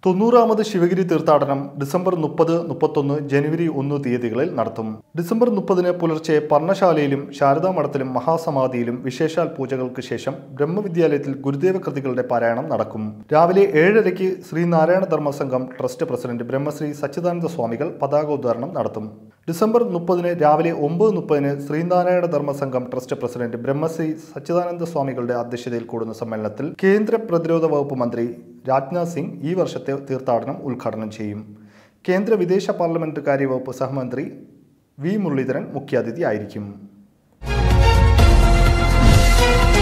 തൊണ്ണൂറാമത് ശിവഗിരി തീർത്ഥാടനം ഡിസംബർ മുപ്പത് മുപ്പത്തൊന്ന് ജനുവരി ഒന്ന് തീയതികളിൽ നടത്തും ഡിസംബർ മുപ്പതിന് പുലർച്ചെ പർണശാലയിലും ശാരദാ മഠത്തിലും മഹാസമാധിയിലും വിശേഷാൽ പൂജകൾക്ക് ശേഷം ബ്രഹ്മവിദ്യാലയത്തിൽ ഗുരുദേവ കൃതികളുടെ പാരായണം നടക്കും രാവിലെ ഏഴരയ്ക്ക് ശ്രീനാരായണ ധർമ്മസംഘം ട്രസ്റ്റ് പ്രസിഡന്റ് ബ്രഹ്മശ്രീ സച്ചിദാനന്ദ സ്വാമികൾ പതാകോദ്ധാരണം നടത്തും ഡിസംബർ മുപ്പതിന് രാവിലെ ഒമ്പത് മുപ്പതിന് ശ്രീനാരായണ ധർമ്മസംഘം ട്രസ്റ്റ് പ്രസിഡന്റ് ബ്രഹ്മശ്രീ സച്ചിദാനന്ദ സ്വാമികളുടെ അധ്യക്ഷതയിൽ കൂടുന്ന സമ്മേളനത്തിൽ കേന്ദ്ര പ്രതിരോധ വകുപ്പ് മന്ത്രി രാജ്നാഥ് സിംഗ് ഈ വർഷത്തെ തീർത്ഥാടനം ഉദ്ഘാടനം ചെയ്യും കേന്ദ്ര വിദേശ പാർലമെന്റ് കാര്യവകുപ്പ് സഹമന്ത്രി വി മുരളീധരൻ മുഖ്യാതിഥി ആയിരിക്കും